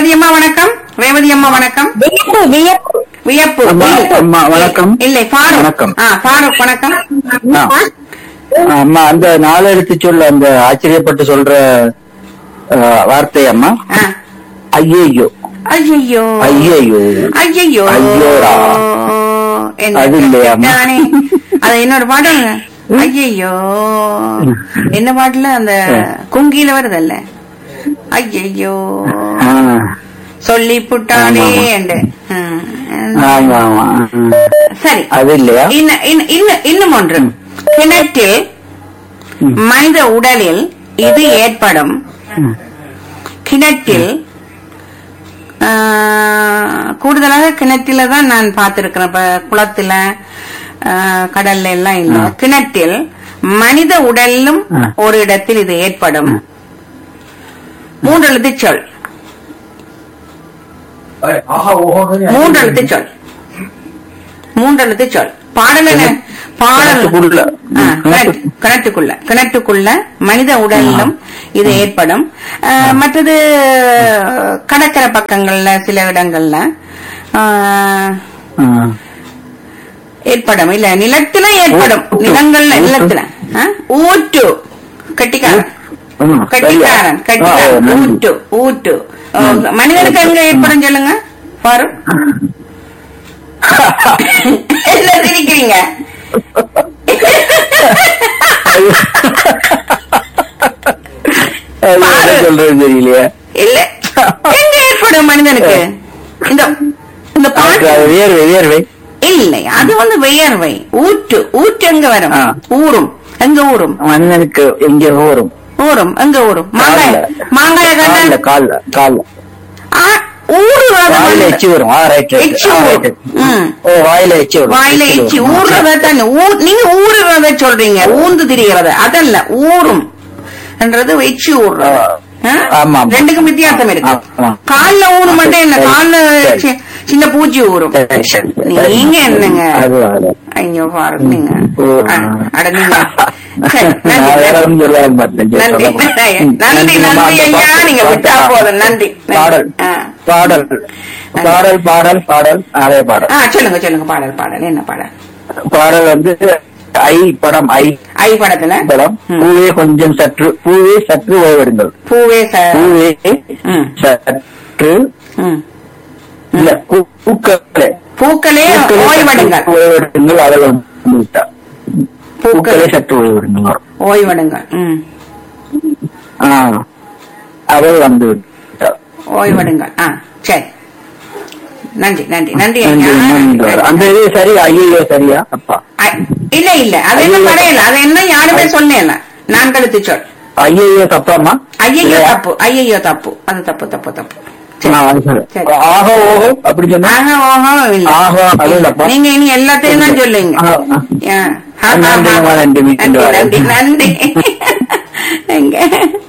ரேவதி அம்மா வணக்கம் ரேவதி அம்மா வணக்கம் வியப்பு வியப்பு வியப்பு அம்மா, இல்லை. அம்மா, வணக்கம். இல்லை ஃபாரூக் வணக்கம். ஆ ஃபாரூக் வணக்கம் ஆ. அம்மா அந்த நாலெழுத்து சொல்ல அந்த ஆச்சரியப்பட்டு சொல்ற ஆ, வார்த்தை அம்மா ஆ. ஐயையோ ஐயையோ ஐயையோ ஐயையோ ஐயோடா. என்ன அது இல்லையா, அம்மா? நானே. அது என்னோட பாடல் ஐயையோ என்ன பாட்டுல அந்த குங்கில வருதல்ல ஐயையோ ஆ. சொல்லி புட்டானே ஆமா. என்று. ம். ஆமா ஆமா ம். சரி அது இல்லையா இன்ன- இன்ன- இன்ன- இன்னும் ஒன்று கிணற்றில் ம். மனித உடலில் இது ஏற்படும் ம். கிணற்றில் ஆ, கூடுதலாக கிணற்றில தான் நான் பார்த்திருக்கிறேன் இப்ப குளத்துல ஆ, கடல்ல எல்லாம் இல்ல ஆ. கிணற்றில் மனித உடலிலும் ஆ. ஒரு இடத்தில் இது ஏற்படும் மூன்று எழுத்து சொல் மூன்று எழுத்து சொல் மூன்று எழுத்து சொல் பாடல பாடல் கிணத்துக்குள்ள. ஆ, ம், கிணற்று- கிணற்றுக்குள்ள கிணற்றுக்குள்ள மனித உடலிலும் இது ஏற்படும் ஆ, மற்றது கடற்கரை பக்கங்கள்ல சில இடங்கள்ல ஆ, ஆ. ஏற்படும் இல்ல நிலத்துல ஏற்படும் ஊ- நிலங்கள்ல ஊற்று. நிலத்துல ஆ? ஊற்று கட்டிக்காரன் ம், கட்டிக்காரன் சரியா? ஆ, கட்டிக்காரன் நன்றி. ஊட்டு ஊட்டு ஆ, மனிதனுக்கு எங்க ஏற்படும் சொல்லுங்க பாரு என்ன சிரிக்கிறீங்க அது என்ன சொல்றது தெரியலையே இல்ல எங்க ஏற்படும் மனிதனுக்கு இந்த இந்த அதுக்கு பாட்டு அது வியர்வை வியர்வை இல்லை அது வந்து வியர்வை ஊற்று ஊற்று எங்க வரும் ஆ. ஊறும் எங்க ஊறும் மனிதனுக்கு எங்க ஊரும் ஊறும் எங்க ஊறும் மாங்காய கால்ல. மாங்காய கால்ல கண்ட கால்ல கால்ல ஊறுறத வாயில வந்து- எச்சி வரும் ஆ ரைட் எச்சி வரும். ம். ஓ வாயில எச்சி வரும் வாயில எச்சி வரும். ஊறுறத தானே ஊ- நீங்க ஊறுறத சொல்றீங்க ஊந்து திரியறத அதல்ல ஊறும் என்றது எச்சி ஊறுறது ஆ? ஆமா, ஆமா. ரெண்டுக்கும் வித்தியாசம் இருக்கு ஆமா. கால்ல ஊறும் மட்டும் என்ன சரி, கால்ல சரி. சி- சின்ன பூச்சி ஊறும் சரி, சரி, சரி. நீங்க என்னங்க அது அது. ஐயோ பாரு நீங்க ஓ. அ- அட நீங்க சரி, நன்றி, நான் வேற நன்றி. ஒண்ணும் சொல்லாம பார்த்தேன். சரி, நன்றி சொல்லுங்க. நன்றி ம், நன்றி ஐயா பாட்டு, நீங்க விட்டா பாட்டு. போதும் நன்றி நன்றி. பாடல் ஆ. பாடல் பாடல் பாடல் பாடல் அதே பாடல் ஆ சொல்லுங்க சொல்லுங்க பாடல் பாடல் என்ன பாடல் பாடல் வந்து ஐ படம் ஐ ஐ படத்துல படம் ம். பூவே கொஞ்சம் சற்று பூவே சற்று ஓய்வெடுங்கள் பூவே ச பூவே ம். சற்று ம். இல்ல பூ- பூக்களே பூக்களே பூக்களே ஓய்வெடுங்கள் சற்று ஓய்வெடுங்கள் அதில் வந்து விட்டா பூக்களே பூக்களே சற்று ஓய்வெடுங்கள் ஓய்வெடுங்கள் ம் ஆ அவள் வந்து விட்டா ஓய்வெடுங்கள் ஆ சரி நன்றி நன்றி நன்றி நன்றி, நன்றி. ஐயா அந்த இது சரி ஐயோ சரியா அப்பா ஐ- இல்ல இல்ல அது என்ன ஐயையோ. படையல அது என்ன யாருமே சொன்னேன் நான் கழுத்து சொல் ஐயோ தப்பாமா ஐயையோ இல்லையா? தப்பு ஐயையோ தப்பு அது தப்பு தப்பு தப்பு சரி. நான் அது சொல்றேன். சரி. ஆஹோ ஓஹோ அப்படி சொன்னா ஆஹா ஓஹோ இல்ல ஆஹா, அது இல்லப்பா. நீங்க இனி எல்லாத்தையும் தான் சொல்லுங்க ஆ, ஆ. ஆ. ஆ, ஆ, நன்றி, ஆ. நன்றி, மீண்டும் நன்றி வரேன். நன்றி நன்றி எங்க